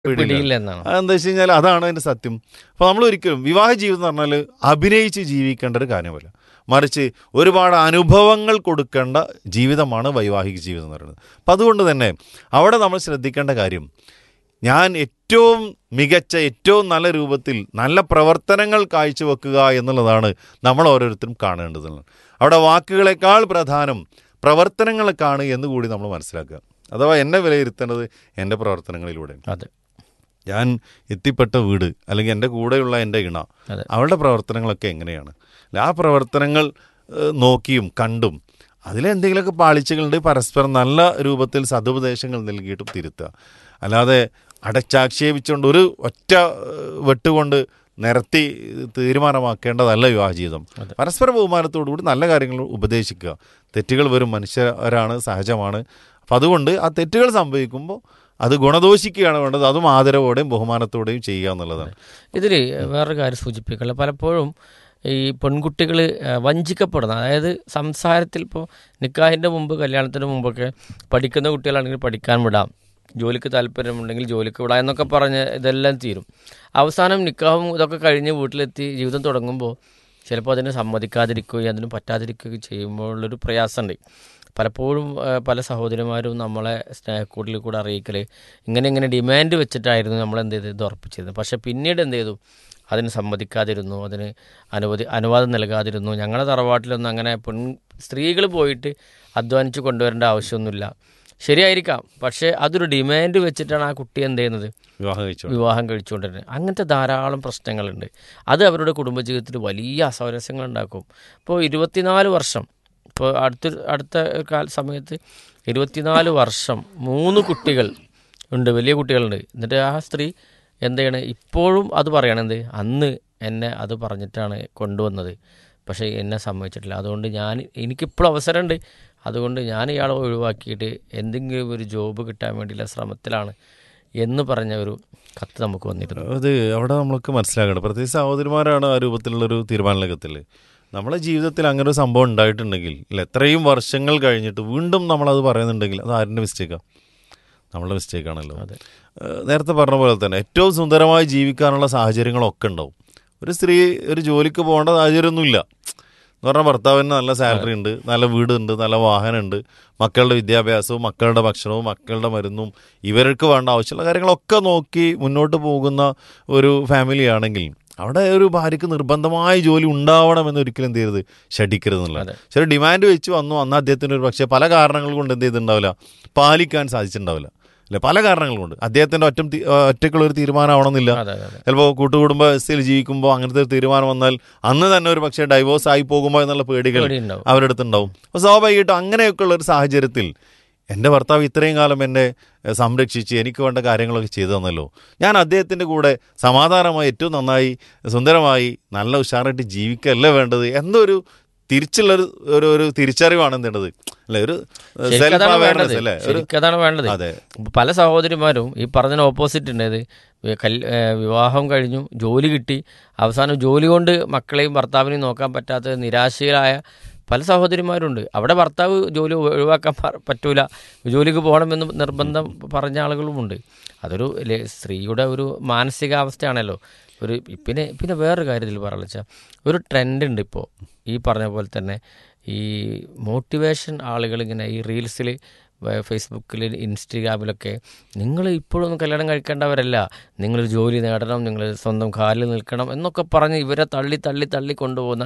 പിടിയില്ല എന്നാണ് അതെന്താ വെച്ച് കഴിഞ്ഞാൽ അതാണ് അതിൻ്റെ സത്യം അപ്പോൾ നമ്മൾ ഒരിക്കലും വിവാഹ ജീവിതം എന്ന് പറഞ്ഞാൽ അഭിനയിച്ച് ജീവിക്കേണ്ട ഒരു കാര്യമല്ല മറിച്ച് ഒരുപാട് അനുഭവങ്ങൾ കൊടുക്കേണ്ട ജീവിതമാണ് വൈവാഹിക ജീവിതം എന്ന് പറയുന്നത് അപ്പം അതുകൊണ്ട് തന്നെ അവിടെ നമ്മൾ ശ്രദ്ധിക്കേണ്ട കാര്യം ഞാൻ ഏറ്റവും മികച്ച ഏറ്റവും നല്ല രൂപത്തിൽ നല്ല പ്രവർത്തനങ്ങൾ കാഴ്ചവെക്കുക എന്നുള്ളതാണ് നമ്മൾ ഓരോരുത്തരും കാണേണ്ടതുള്ളത് അവിടെ വാക്കുകളെക്കാൾ പ്രധാനം പ്രവർത്തനങ്ങളൊക്കെയാണ് എന്ന് കൂടി നമ്മൾ മനസ്സിലാക്കുക അഥവാ എന്നെ വിലയിരുത്തേണ്ടത് എൻ്റെ പ്രവർത്തനങ്ങളിലൂടെയാണ് അതെ ഞാൻ എത്തിപ്പെട്ട വീട് അല്ലെങ്കിൽ എൻ്റെ കൂടെയുള്ള എൻ്റെ ഇണ അതെ. അവളുടെ പ്രവർത്തനങ്ങളൊക്കെ എങ്ങനെയാണ് അല്ല, ആ പ്രവർത്തനങ്ങൾ ഏഹ്, നോക്കിയും കണ്ടും അതിലെന്തെങ്കിലുമൊക്കെ പാളിച്ചകളുണ്ട് പരസ്പരം നല്ല രൂപത്തിൽ സതുപദേശങ്ങൾ നൽകിയിട്ടും തിരുത്തുക അല്ലാതെ അടച്ചാക്ഷേപിച്ചുകൊണ്ട് ഒരു ഒറ്റ ഏഹ്, വെട്ടുകൊണ്ട് നിരത്തി തീരുമാനമാക്കേണ്ടതല്ല വിവാഹ ജീവിതം അതെ. പരസ്പര ബഹുമാനത്തോടുകൂടി നല്ല കാര്യങ്ങൾ ഉപദേശിക്കുക തെറ്റുകൾ വരും മനുഷ്യരാണ് സഹജമാണ് അപ്പം അതുകൊണ്ട് ആ തെറ്റുകൾ സംഭവിക്കുമ്പോൾ അത് ഗുണദോഷിക്കുകയാണ് വേണ്ടത് അതും ആദരവോടെയും ബഹുമാനത്തോടെയും ചെയ്യുക എന്നുള്ളതാണ് ഇതിൽ വേറൊരു കാര്യം സൂചിപ്പിക്കല പലപ്പോഴും ഈ പെൺകുട്ടികൾ വഞ്ചിക്കപ്പെടുന്ന അതായത് സംസാരത്തിൽ ഇപ്പോൾ നിക്കാഹിൻ്റെ മുമ്പ് കല്യാണത്തിന് മുമ്പൊക്കെ പഠിക്കുന്ന കുട്ടികളാണെങ്കിൽ പഠിക്കാൻ വിടാം ജോലിക്ക് താല്പര്യമുണ്ടെങ്കിൽ ജോലിക്ക് വിടാം എന്നൊക്കെ പറഞ്ഞ് ഇതെല്ലാം തീരും അവസാനം നിക്കാഹും ഇതൊക്കെ കഴിഞ്ഞ് വീട്ടിലെത്തി ജീവിതം തുടങ്ങുമ്പോൾ ചിലപ്പോൾ അതിന് സമ്മതിക്കാതിരിക്കുകയും അതിന് പറ്റാതിരിക്കുകയും ചെയ്യുമ്പോഴുള്ളൊരു പ്രയാസമുണ്ട് പലപ്പോഴും ആ, പല സഹോദരിമാരും നമ്മളെ സ്നേഹക്കൂടിൽ കൂടെ അറിയിക്കൽ ഇങ്ങനെ ഇങ്ങനെ ഡിമാൻഡ് വെച്ചിട്ടായിരുന്നു നമ്മൾ എന്ത് ചെയ്ത് ഇത് ഉറപ്പിച്ചിരുന്നത് പക്ഷേ പിന്നീട് എന്ത് ചെയ്തു അതിന് സമ്മതിക്കാതിരുന്നു അതിന് അനുമതി അനുവാദം നൽകാതിരുന്നു ഞങ്ങളുടെ തറവാട്ടിലൊന്നും അങ്ങനെ പെൺ സ്ത്രീകൾ പോയിട്ട് അധ്വാനിച്ച് കൊണ്ടുവരേണ്ട ആവശ്യമൊന്നുമില്ല ശരിയായിരിക്കാം പക്ഷേ അതൊരു ഡിമാൻഡ് വെച്ചിട്ടാണ് ആ കുട്ടി എന്ത് ചെയ്യുന്നത് വിവാഹം കഴിച്ചു വിവാഹം കഴിച്ചുകൊണ്ടിരുന്നത് അങ്ങനത്തെ ധാരാളം പ്രശ്നങ്ങളുണ്ട് അത് അവരുടെ കുടുംബജീവിതത്തിൽ വലിയ അസൗരസ്യങ്ങൾ ഉണ്ടാക്കും ഇപ്പോൾ ഇരുപത്തിനാല് വർഷം ഇപ്പോൾ അടുത്ത അടുത്ത കാല സമയത്ത് ഇരുപത്തിനാല് വർഷം മൂന്ന് കുട്ടികൾ ഉണ്ട് വലിയ കുട്ടികളുണ്ട് എന്നിട്ട് ആ സ്ത്രീ എന്ത് ചെയ്യണേ ഇപ്പോഴും അത് പറയണത് അന്ന് എന്നെ അത് പറഞ്ഞിട്ടാണ് കൊണ്ടുവന്നത് പക്ഷേ എന്നെ സമ്മതിച്ചിട്ടില്ല അതുകൊണ്ട് ഞാൻ എനിക്കിപ്പോഴും അവസരമുണ്ട് അതുകൊണ്ട് ഞാൻ ഇയാളെ ഒഴിവാക്കിയിട്ട് എന്തെങ്കിലും ഒരു ജോബ് കിട്ടാൻ വേണ്ടിയുള്ള ശ്രമത്തിലാണ് എന്ന് പറഞ്ഞ ഒരു കത്ത് നമുക്ക് വന്നിരുന്നു അത് അവിടെ നമ്മൾക്ക് മനസ്സിലാക്കണം പ്രത്യേകിച്ച് സഹോദരിമാരാണ് ആ രൂപത്തിലുള്ളൊരു തീരുമാനത്തിൽ നമ്മളെ ജീവിതത്തിൽ അങ്ങനെ ഒരു സംഭവം ഉണ്ടായിട്ടുണ്ടെങ്കിൽ ഇല്ല എത്രയും വർഷങ്ങൾ കഴിഞ്ഞിട്ട് വീണ്ടും നമ്മളത് പറയുന്നുണ്ടെങ്കിൽ അത് ആരുടെ മിസ്റ്റേക്കാണ് നമ്മളുടെ മിസ്റ്റേക്കാണല്ലോ അതെ ഏഹ് നേരത്തെ പറഞ്ഞ പോലെ തന്നെ ഏറ്റവും സുന്ദരമായി ജീവിക്കാനുള്ള സാഹചര്യങ്ങളൊക്കെ ഉണ്ടാവും ഒരു സ്ത്രീ ഒരു ജോലിക്ക് പോകേണ്ട സാഹചര്യമൊന്നുമില്ല എന്ന് പറഞ്ഞാൽ ഭർത്താവിന് നല്ല സാലറി ഉണ്ട് നല്ല വീടുണ്ട് നല്ല വാഹനമുണ്ട് മക്കളുടെ വിദ്യാഭ്യാസവും മക്കളുടെ ഭക്ഷണവും മക്കളുടെ മരുന്നും ഇവർക്ക് വേണ്ട ആവശ്യമുള്ള കാര്യങ്ങളൊക്കെ നോക്കി മുന്നോട്ട് പോകുന്ന ഒരു ഫാമിലി ആണെങ്കിൽ അവിടെ ഒരു ഭാര്യയ്ക്ക് നിർബന്ധമായ ജോലി ഉണ്ടാവണമെന്ന് ഒരിക്കലും എന്ത് ചെയ്യരുത് ഷടിക്കരുത് എന്നുള്ളത് അതെ. ചില ഡിമാൻഡ് വെച്ച് വന്നു അന്ന് അദ്ദേഹത്തിന് ഒരു പക്ഷേ പല കാരണങ്ങൾ കൊണ്ട് എന്ത് ചെയ്തിട്ടുണ്ടാവില്ല പാലിക്കാൻ സാധിച്ചിട്ടുണ്ടാവില്ല അല്ലെ പല കാരണങ്ങൾ കൊണ്ട് അദ്ദേഹത്തിൻ്റെ ഒറ്റ ഒറ്റയ്ക്കുള്ള ഒരു തീരുമാനമാവണമെന്നില്ല അതെ അതെ അതെ ചിലപ്പോൾ കൂട്ടുകുടുംബ സ്ഥിതിയിൽ ജീവിക്കുമ്പോൾ അങ്ങനത്തെ ഒരു തീരുമാനം വന്നാൽ അന്ന് തന്നെ ഒരു പക്ഷേ ഡൈവോഴ്സ് ആയി പോകുമോ എന്നുള്ള പേടികൾ പേടിയുണ്ടാവും. അവരുടെ അടുത്തുണ്ടാവും അപ്പോൾ സ്വാഭാവികമായിട്ടും അങ്ങനെയൊക്കെയുള്ള ഒരു സാഹചര്യത്തിൽ എൻ്റെ ഭർത്താവ് ഇത്രയും കാലം എന്നെ എഹ്, സംരക്ഷിച്ച് എനിക്ക് വേണ്ട കാര്യങ്ങളൊക്കെ ചെയ്തു തന്നല്ലോ ഞാൻ അദ്ദേഹത്തിൻ്റെ കൂടെ സമാധാനമായി ഏറ്റവും നന്നായി സുന്ദരമായി നല്ല ഉഷാറായിട്ട് ജീവിക്കല്ലേ വേണ്ടത് എന്നൊരു തിരിച്ചുള്ളൊരു ഒരു ഒരു തിരിച്ചറിവാണ് എന്ത് അല്ലെ ഒരു ശരിക്കും സെൽഫ് അതാണ് അവയർനെസ് വേണ്ടത് അല്ലേ ഒരു ശരിക്കും അതാണ് വേണ്ടത് അതെ ഇപ്പൊ പല സഹോദരിമാരും ഈ പറഞ്ഞതിന് ഓപ്പോസിറ്റ് ഉണ്ട് ഇത് വി- കല്- ഏ, വിവാഹം കഴിഞ്ഞു ജോലി കിട്ടി അവസാനം ജോലി കൊണ്ട് മക്കളെയും ഭർത്താവിനെയും നോക്കാൻ പറ്റാത്ത നിരാശയിലായ പല സഹോദരിമാരുണ്ട് അവിടെ ഭർത്താവ് ജോലി ഒ- ഒഴിവാക്കാൻ പ- പറ്റൂല ജോലിക്ക് പോകണമെന്ന് നിർബന്ധം പറഞ്ഞ ആളുകളുമുണ്ട് അതൊരു ലെ- സ്ത്രീയുടെ ഒരു മാനസികാവസ്ഥയാണല്ലോ ഒരു പിന്നെ പിന്നെ വേറൊരു കാര്യത്തിൽ പറയാന്ന് വെച്ചാൽ ഒരു ട്രെൻഡ് ഉണ്ട് ഇപ്പോൾ ഈ പറഞ്ഞ പോലെ തന്നെ ഈ മോട്ടിവേഷൻ ആളുകൾ ഇങ്ങനെ ഈ റീൽസിൽ ഫേസ്ബുക്കിൽ ഇൻസ്റ്റഗ്രാമിലൊക്കെ നിങ്ങൾ ഇപ്പോഴൊന്നും കല്യാണം കഴിക്കേണ്ടവരല്ല നിങ്ങൾ ജോലി നേടണം നിങ്ങൾ സ്വന്തം കാലിൽ നിൽക്കണം എന്നൊക്കെ പറഞ്ഞ് ഇവരെ തള്ളി തള്ളി തള്ളി കൊണ്ടുപോകുന്ന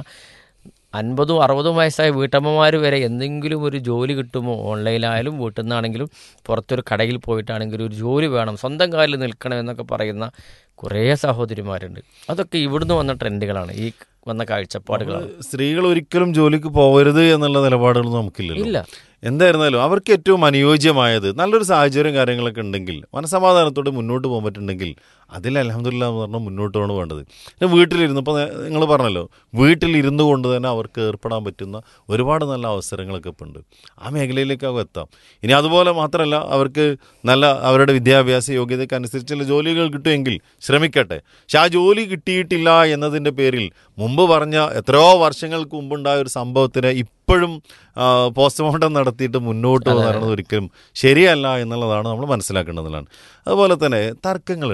അൻപതും അറുപതും വയസ്സായ വീട്ടമ്മമാർ വരെ എന്തെങ്കിലും ഒരു ജോലി കിട്ടുമോ ഓൺലൈനായാലും വീട്ടിൽ നിന്നാണെങ്കിലും പുറത്തൊരു കടയിൽ പോയിട്ടാണെങ്കിലും ഒരു ജോലി വേണം സ്വന്തം കാലിൽ നിൽക്കണം എന്നൊക്കെ പറയുന്ന കുറേ സഹോദരിമാരുണ്ട് അതൊക്കെ ഇവിടുന്ന് വന്ന ട്രെൻഡുകളാണ് ഈ വന്ന കാഴ്ചപ്പാടുകളാണ് സ്ത്രീകൾ ഒരിക്കലും ജോലിക്ക് പോകരുത് എന്നുള്ള നിലപാടുകളൊന്നും നമുക്കില്ലല്ലോ ഇല്ല എന്തായിരുന്നാലും അവർക്ക് ഏറ്റവും അനുയോജ്യമായത് നല്ലൊരു സാഹചര്യം കാര്യങ്ങളൊക്കെ ഉണ്ടെങ്കിൽ മനസമാധാനത്തോടെ മുന്നോട്ട് പോകാൻ പറ്റുന്നുണ്ടെങ്കിൽ അതിൽ അലഹമില്ല എന്ന് പറഞ്ഞാൽ മുന്നോട്ട് പോകണം വേണ്ടത് പിന്നെ വീട്ടിലിരുന്ന് ഇപ്പോൾ നിങ്ങൾ പറഞ്ഞല്ലോ വീട്ടിലിരുന്നു കൊണ്ട് തന്നെ അവർക്ക് ഏർപ്പെടാൻ പറ്റുന്ന ഒരുപാട് നല്ല അവസരങ്ങളൊക്കെ ഇപ്പം ഉണ്ട് ആ മേഖലയിലേക്ക് അവ എത്താം ഇനി അതുപോലെ മാത്രമല്ല അവർക്ക് നല്ല അവരുടെ വിദ്യാഭ്യാസ യോഗ്യതയ്ക്ക് അനുസരിച്ചുള്ള ജോലികൾ കിട്ടുമെങ്കിൽ ശ്രമിക്കട്ടെ പക്ഷെ ആ ജോലി കിട്ടിയിട്ടില്ല എന്നതിൻ്റെ പേരിൽ മുമ്പ് പറഞ്ഞ എത്രയോ വർഷങ്ങൾക്ക് മുമ്പുണ്ടായ ഒരു സംഭവത്തിന് ഇപ്പോഴും പോസ്റ്റ്മോർട്ടം നടത്തിയിട്ട് മുന്നോട്ട് പോകുന്നത് ഒരിക്കലും ശരിയല്ല എന്നുള്ളതാണ് നമ്മൾ മനസ്സിലാക്കേണ്ടതാണ് അതുപോലെ തന്നെ തർക്കങ്ങൾ